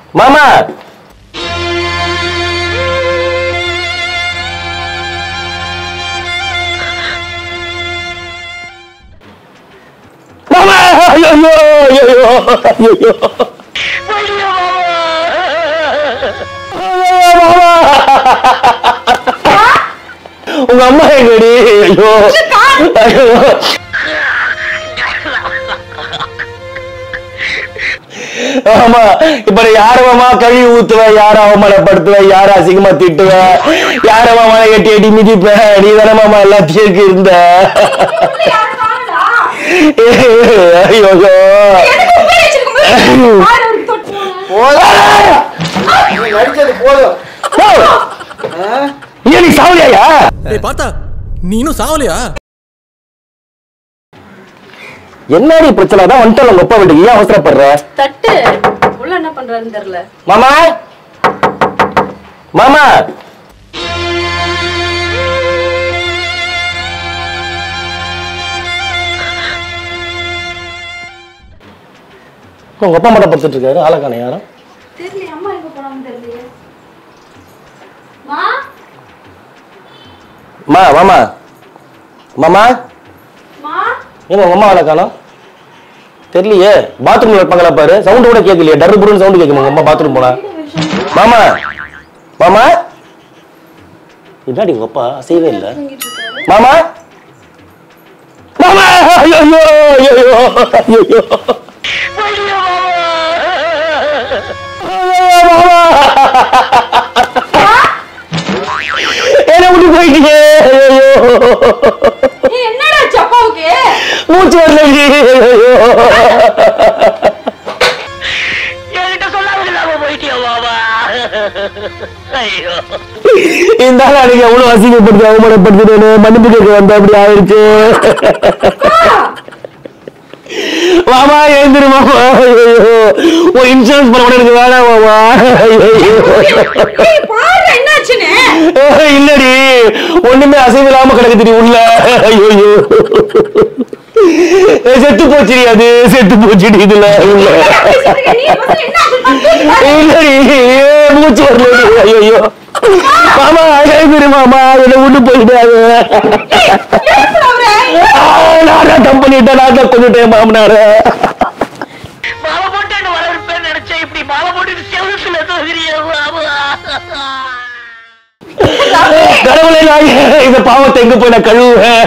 மாமா மாமா ஐயோ ஐயோ ஐயோ ஐயோ உங்க அம்மா எங்கடி ஐயோ ஐயோ ஆமா இப்ப நீ யார மாமா கழுவி ஊத்துவ யார அவமானப்படுத்துவ யார அசிங்கமா திட்டுவ யார மாமா எட்டி எட்டி மிதிப்ப நீ தானே மாமா எல்லாத்தையும் இருக்கு இருந்த ஐயோ போதும் நீ நடிச்சது போதும் ஆ? ஏன் நீ சாவலியா ஏய் பார்த்தா நீ இன்னும் சாவலையா என்னடி பிரச்சனை தான் வந்துட்டல உங்க அப்பா வீட்டுக்கு ஏன் அவசரப்படுற தட்டு உள்ள என்ன பண்றாருன்னு தெரியல மாமா மாமா உங்க அப்பா மட்டும் படுத்துட்டு இருக்காரு ஆளக்கான யாரும் தெரியல அம்மா எங்க போனான்னு தெரியல மா மா மாமா மாமா மா ஏன் உங்க அம்மா ஆளை காணோம் தெரியலையே பாத்ரூம்ல இருப்பாங்களா பாரு சவுண்ட் கூட கேட்கலையே டர்ரு புருன்னு சவுண்ட் கேட்கும் உங்க அம்மா பாத்ரூம் போனா மாமா மாமா என்னடி உங்க அப்பா அசையவே இல்லை தூங்கிட்டு இருக்காரு மாமா மாமா ஐயோ ஐயோ ஐயோ ஐயோ என்ன விட்டு போயிட்டீங்க ஐயோ ஏய், என்னடா ஆச்சு அப்பாவுக்கு மூச்சு வரலடி ஐயோ என்கிட்ட சொல்லாம போயிட்டியா பாபா ஐயோ இந்த ஆள் அன்னைக்கு எவ்வளவு அசிங்கப்படுத்தி அவமானப்படுத்தினு மன்னிப்பு கேட்க வந்த அப்படி ஆயிடுச்சு மாமா எழுந்திரு மாமா ஐயோ உன் இன்சூரன்ஸ் பண்ண எனக்கு வேணாம் மாமா ஐயோ ஏய், பாரு என்னாச்சுன்னு ஏய், இல்லடி ஒண்ணுமே அசைவில்லாம கிடக்குதுடி உள்ள ஐயோ செத்து போச்சுடி அது செத்து போச்சுடி இதுல உள்ள பேசிட்டு இருக்க, நீ முதல்ல என்ன ஆச்சுன்னு தூக்கி பாரு. இல்லடி ஏ, மூச்சு வரலடி ஐயோ மாமா எழுந்திரு மாமா என்ன விட்டு போயிட்டாரு எழுப்புடா அவரை. நான் தான் தப்பு பண்ணிட்டேன் நான் தான் கொண்டுட்டேன் மாமனார மாலை போட்டு என்ன வளர்ப்பேன்னு நினைச்சேன் இப்படி மாலை போட்டு செவத்துல தோகிறியா பாபா கடவுளே நான் இந்த பாவத்தை எங்க போய் நான் கழுவுவேன்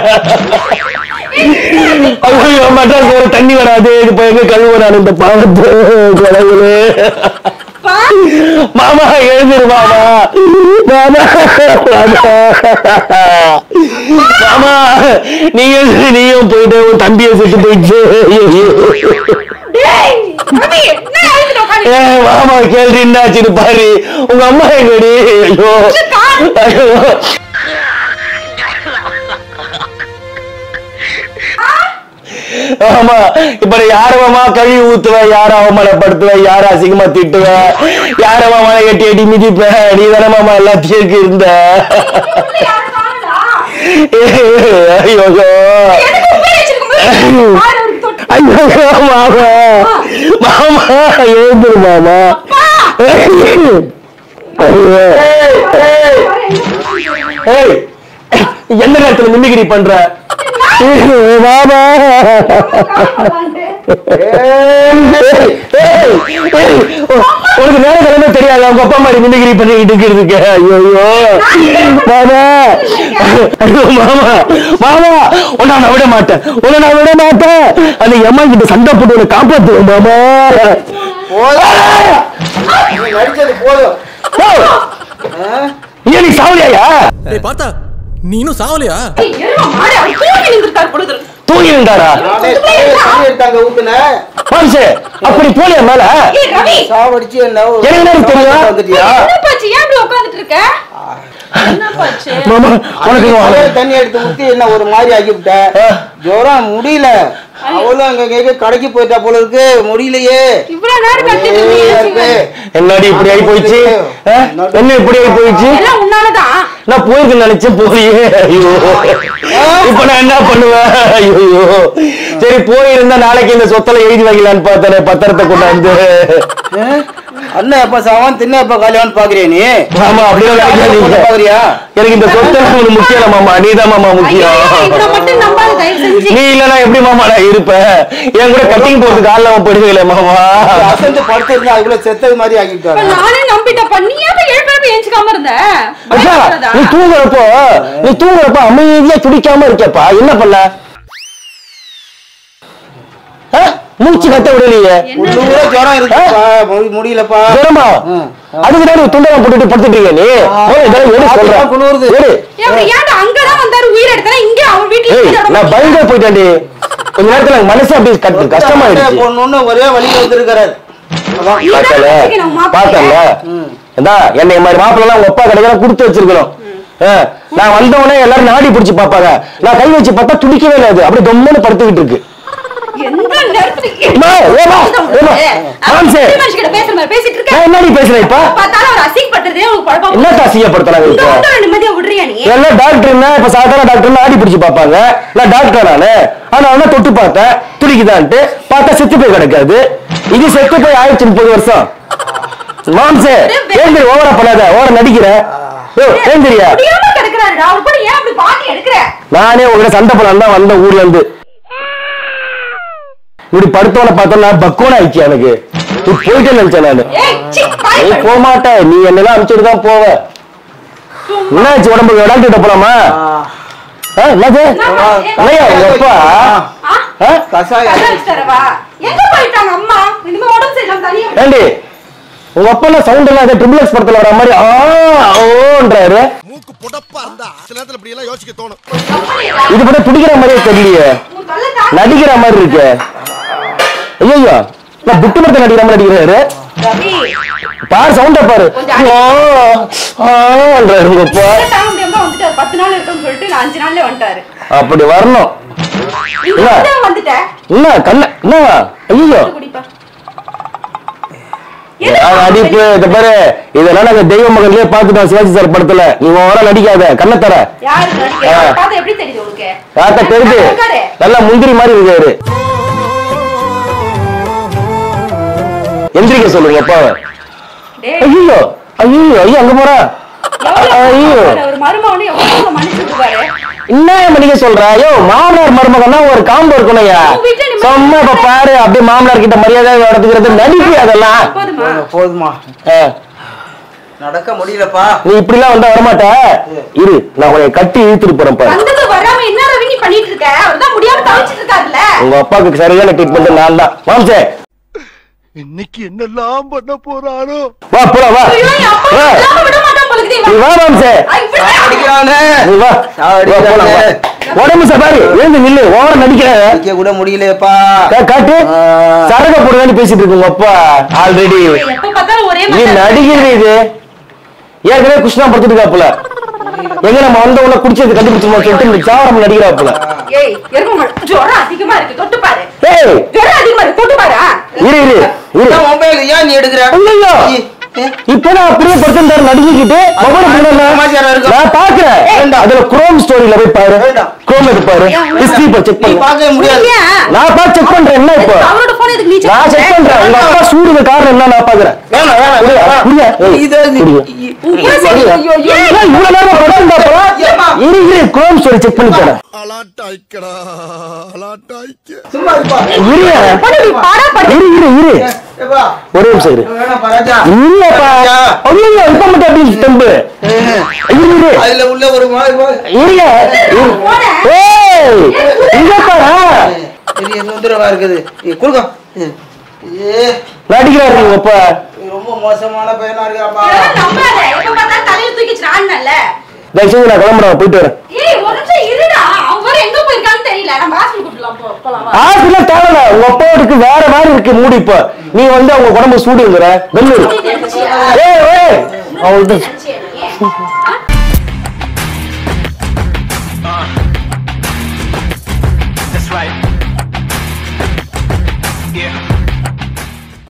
ஐயோ மெட்ராஸ் ஒரு தண்ணி வராது இது போய் எங்க கழுவுவேன் நான் இந்த பாவத்தை கடவுளே பா. மாமா எழுந்திரு மாமா மாமா மாமா நீ எழுந்திரு நீயும் போயிட்டு உன் தம்பியை செத்து போயிடுச்சு டேய், ரவி, என்ன அழுதுட்டு உட்கார்ந்து- ஏ மாமா கேள்வி என்னாச்சுன்னு பாரு உங்க அம்மா எங்கடி ஐயோ ஐயோ ஆமா இப்ப நீ யார மாமா கழுவி ஊத்துவ யார அவமானப்படுத்துவ யார அசிங்கமா திட்டுவ யார மாமா எட்டி எட்டி மிதிப்ப நீ தானே மாமா எல்லாத்தையும் இருக்கு இருந்த யாரும் காணோம்டா. ஐயோ எனக்கு உப்பே வச்சிருக்கும்போது பாரு அவருக்கு தொட்டு. ஐயோ மாமா மாமா எழுந்துரு மாமா ஐயோ ஏய் எந்த நேரத்துல மிமிகிரி பண்ற மாமா ஏய், ஏய், உனக்கு நேர கிழமை தெரியாது அவங்க அப்பா மாதிரி மிமிகிரி பண்ணிக்கிட்டு இருக்கிறதுக்கு ஐயோ மாமா ஐயோ மாமா மாமா உன்னை நான் விட மாட்டேன் உன்னை நான் விட மாட்டேன் அந்த எம்மா கிட்ட சண்டை போட்டு உன்னை காப்பாத்துவேன் மாமா போதும் நீ நடிச்சது போதும் ஆ? ஏன் நீ சாவலியா ஏய் பார்த்தா நீ இன்னும் சாவலையா ஏய், எருமை மாடு, அவர் தூங்கி நின்னுட்டாரு போல இருக்கு. தூங்கி இருந்தாரா நானே தலையில தண்ணி எடுத்தாங்க ஊத்துனேன் மனுஷே அப்படி போலியா மேல ஏய், ரவி, சாவடிச்சு என்ன ஒரு எனக்கு என்ன தெரியும்? வந்துட்டியா என்னப்பாச்சு? ஏன் இப்படி உட்கார்ந்துட்டு இருக்க? என்னப்பாச்சு? மாமா உனக்கு தலையில தண்ணி எடுத்து ஊத்தி என்ன ஒரு மாதிரி ஆக்கிவிட்ட ஆ. ஜுரம் முடியல அவளும் அங்க கேட்க கடைக்கு போயிட்டா போல இருக்கு முடியலையே இவ்வளவு நேரம் கத்திட்டு ஏய், இருந்தீங்க. இருக்கு. என்னடி இப்படி ஆகி போயிடுச்சு ஆ? என்ன இப்படி ஆகி போயிடுச்சு எல்லாம் உன்னாலதான் நான் போயிருக்கு நினைச்சேன் போறியே ஐயோ இப்ப நான் என்ன பண்ணுவேன் ஐயோ சரி போயிருந்தா நாளைக்கு இந்த சொத்தல எழுதி வைக்கலான்னு பார்த்தேன் பத்திரத்தை கொண்டாந்து ஆ? அண்ணன் எப்ப சாவான் தின்ன எப்ப காலியான்னு பாக்குறியா நீ மாமா அப்படியே பொண்ணு பாக்குறியா எனக்கு இந்த சொத்து உங்களுக்கு முக்கியம் இல்ல மாமா நீதான் மாமா ஐயோ, முக்கியம் இவனை மட்டும் நம்பாத தயவு செஞ்சு நீ இல்லனா எப்படி மாமா நான் இருப்பேன் என் கூட கட்டிங் போறதுக்கு ஆள் அவன் படுவீங்களே மாமா அசந்து படுத்திருந்தா அதுக்குள்ள செத்தது மாதிரி இப்ப ஆக்கிட்டாரு நானே நம்பிட்டப்பா நீ ஏன் எழுப்பி ஏஞ்சிக்காம இருந்த அச்சா பயப்படுறதா? நீ தூங்குறப்போ நீ தூங்குறப்போ அமைதியா துடிக்காம இருக்கேப்பா என்ன பண்ண ஆ? மூச்சு கத்த விடலையே உள்ளூர ஜுரம் இருக்குப்பா முடி- முடியலப்பா ஜெரமா ம். அதுக்கு தான் துண்டகம் போட்டுட்டு படுத்துட்டு இருக்க நீ முதல்ல இதெல்லாம் எடு அதுதான் சொல்றேன் குளிருது. எடு ஏன் அப்படி ஏன்டா அங்கதான் வந்தாரு உயிர் எடுத்தா இங்க அவன் வீட்டுல ஏய் உயிரோட நான் பயந்தே போயிட்டேன்டி கொஞ்ச நேரத்துல எனக்கு மனசு அப்படியே கஷ்ட- கஷ்டமாயிடுச்சு பொண்ணு ஒரே வழியில வந்திருக்காரு அதான். இதான் பார்த்தல வச்சுக்கணும் மாப்பிள்ளைய. பார்த்தல இந்தா என்னை மாதிரி மாப்பிள்ளை எல்லாம் உங்க அப்பா கிடைக்கலாம் கொடுத்து வச்சிருக்கணும் ஆ, நான் வந்த உடனே எல்லாரும் நாடி பிடிச்சு பாப்பாங்க நான் கை வச்சு பார்த்தா துடிக்கவே இல்லை அது அப்படியே தொம்மனு படுத்துக்கிட்டு இருக்கு எந்த நேரத்துக்கு அம்மா, ஏம்மா, ஏம்மா, மாம்சே. மனுஷகிட்ட பேசுற மாதிரி பேசிட்டு இருக்க நான் என்னடி பேசுறேன் இப்ப பார்த்தாலும் அவர் அசிங்கப்படுறதே உங்களுக்கு பழக்கம் என்ன அசிங்கப்படுத்துறாங்க இந்த இப்ப வந்து நிம்மதியா விடுறியா நீ எல்லாம் டாக்டர்னா இப்ப சாதாரண டாக்டர் நாடி பிடிச்சு பார்ப்பாங்க நான் டாக்டர் நானு ஆனா அவன தொட்டு பார்த்தேன் துடிக்குதான்ட்டு பார்த்தா செத்து போய் கிடக்காது இது செத்து போய் ஆயிடுச்சு முப்பது வருஷம் மாம்சே ஏந்திரி ஓவரா பண்ணாத ஓவர நடிக்கிற ஏ, ஏந்திரியா முடியாம கிடக்குறாருடா அவர் கூட ஏன் அப்படி பாட்டி எடுக்கிற நானே உங்ககிட்ட சண்டை பண்ண தான் வந்தேன் ஊர்ல இருந்து இப்படி படுத்தவன பார்த்தா பக்குவன ஆயிடுச்சு எனக்கு நீ போயிட்டே நினைச்சேன் நானு ஏய் சி பாய் நீ போக மாட்ட நீ என்னெல்லாம் அனுப்பிச்சுட்டு தான் போவ என்னாச்சு உடம்புக்கு டாக்டர் கிட்ட போலாமா ஆ, என்னது இல்லையா உங்க அப்பா ஆ ஆ? கசாயம் கதை வச்சுட்டாரவா எங்க போயிட்டாங்க அம்மா இனிமே உடம்பு சரியில்லாம தனியா ஏண்டி உங்க அப்பா எல்லாம் சவுண்ட் எல்லாம் ட்ரிபிள்எக்ஸ் படத்துல வர மாதிரி ஆ ஓன்றாரு மூக்கு புடப்பா இருந்தா சில நேரத்துல இப்படி எல்லாம் யோசிக்க தோணும் இது மட்டும் துடிக்கிற மாதிரியே தெரியலையே உன் தொல்லை தாங்க நடிக்கிற மாதிரி இருக்கு ஐயோ நான் புட்டு மரத்தை நடிக்கிற மாதிரி நடிக்கிறாரு ரவி பாரு சவுண்ட பாரு கொஞ்சம் ஆ, ஆன்றாரு உங்க அப்பா தொல்லை தாங்க முடியாம தான் வந்துட்டாரு பத்து நாள் இருக்குன்னு சொல்லிட்டு நான் அஞ்சு நாள்ல வந்துட்டாரு அப்படி வரணும் நீ இல்ல. வந்து வந்துட்ட என்ன கண்ண என்ன ஐயோ குடிப்பா அடிப்பு இத பாரு இதெல்லாம் நாங்க தெய்வ மகன்லயே பாத்துட்டோம் சிவாஜி சார் படத்துல நீ ஓவரா நடிக்காத கண்ண தர யாரு நடிக்க ஆ. பார்த்தா எப்படி தெரியுது உனக்கு யார்கிட்ட தெரியுது உட்காரு. நல்லா முந்திரி மாதிரி இருக்காரு எந்திரிக்க சொல்லுங்க அப்பாவை டேய், ஐயோ ஐயோ ஐயோ அங்க போறா எவ்வளவு ஐயோ பாரு, ஒரு மருமகனை எவ்வளவு மன்னிச்சுட்டு பாரு என்ன மணிக்க சொல்ற ஐயோ மாமனார் மருமகன்னா ஒரு காம்போ இருக்கணும்யா உன் வீட்டுல நீ சும்மா இப்ப பாரு அப்படியே மாமனார் கிட்ட மரியாதை நடத்துக்கிறது நடிப்பு அதெல்லாம் போதுமா போதுமா ஆ, நடக்க முடியலப்பா நீ இப்படி எல்லாம் வந்தா வரமாட்ட இரு நான் உன்னை கட்டி இழுத்துட்டு போறேன் பாரு வந்தது வராம என்ன ரவி நீ பண்ணிட்டு இருக்க அவர்தான் முடியாம தவிச்சிட்டு இருக்காருல்ல உங்க அப்பாவுக்கு சரியான ட்ரீட்மெண்ட் நான் தான் மாம்சே இன்னைக்கு என்னெல்லாம் பண்ண போறாரோ வா போலாம் வா ஐயோ, என் அப்பா வா. இல்லாம விட மாட்டான் போல இருக்குதே. நீ வா மாம்சே ஐ, இப்படி அடிக்கிறானே நீ வா சாவடி வா, போலாம், வா. உடம்பு சபாரி எழுந்து நில்லு ஓவர நடிக்கிற அடிக்க கூட முடியலையப்பா கா- காட்டு ஆ. சரக போடுதான்னு பேசிட்டு இருக்கு உங்க அப்பா ஆல்ரெடி எப்ப பார்த்தாலும் ஒரே நீ மாதிரி நடிக்கிறது இது ஏற்கனவே கிருஷ்ணா படுத்துட்டு இருக்காப்புல எங்க நம்ம வந்த உடனே குடிச்சது கண்டுபிடிச்சோம் சொல்லிட்டு இந்த சாவரம் நடிக்கிறாப்புல ஏய் எருமை மாடு, ஜுரம் அதிகமா இருக்கு தொட்டு பாரு ஏய் ஜுரம் அதிகமா இருக்கு தொட்டு பாரு ஆ. இரு இரு இரு இதான் மொபைல் ஏன் நீ எடுக்கிற ஐயோ ஏ, ஏ, இப்பதான் அப்படியே படுத்திருந்தாரு நடிக்கிட்டு மொபைல் சமாச்சாரம் இருக்கு. நான் பாக்குறேன் வேண்டாம். அதுல குரோம் ஸ்டோரியில போய் பாரு வேண்டாம். குரோம் எடுத்து பாரு ஹிஸ்டரி போய் செக் நீ பண்ணு பார்க்கவே முடியாது ஏன்? நான் பார்த்து செக் பண்றேன் என்ன இப்போ அவரோட போன் எதுக்கு நீ check நான் செக் பண்ற? பண்றேன் உங்க அப்பா சூடுக்கு காரணம் என்ன நான் பாக்குறேன் வேணாம் வேணாம் குடியா, வேணாம். குடியா, ஏய், இது குடியா. உன் போன் சரி. ஐயோ, ஐயோ. ஏன் இவ்வளவு நேரம் படுத்திருந்தாப்புல? ஏம்மா? இரு இரு குரோம் ஸ்டோரி செக் பண்ணி தரேன் அலாட்டாய்க்கடா அலாட்டாய்க்க சும்மா இருப்பா இரு போடு, நீ பாடா படு. இரு இரு இரு ஏப்பா ஒரே நிமிஷம் இரு வேணாம் ராஜா இல்லப்பா ராஜா. ஐயோ இப்ப மட்டும் அப்படி தெம்பு இரு இரு அதுல உள்ள ஒரு மாதிரி போ- இருங்க இரு. ஏய் இங்க பாரு பெரிய சுந்தரவா இருக்குது ஏய், கொடுங்க ஏய், ஏ நடிக்கிறாரு உங்க அப்பா ரொம்ப மோசமான பையனா இருக்காப்பா இதெல்லாம் நம்பாத. எப்ப பார்த்தாலும் தலையில தூக்கி வச்சுட்டு ஆடுனல்ல. தயவு செஞ்சு நான் கிளம்புறேன் போயிட்டு வரேன் ஏய், ஒரு நிமிஷம் இருடா. அவன் வேற எங்க போயிருக்கான்னு தெரியல. நம்ம ஹாஸ்பிட்டல் கூட்டிடலாம் போ- போலாம் வா. ஆஸ்பிட்டல் தேவையில்ல உங்க அப்பாவுக்கு வேற மாதிரி இருக்கு மூடி இப்ப நீ வந்து அவங்க உடம்பு சூடுங்கிற வெள்ளூர் நினைச்சியா? ஏய் ஏய் அவள்கிட்ட நினைச்சியா நீ? ஆ?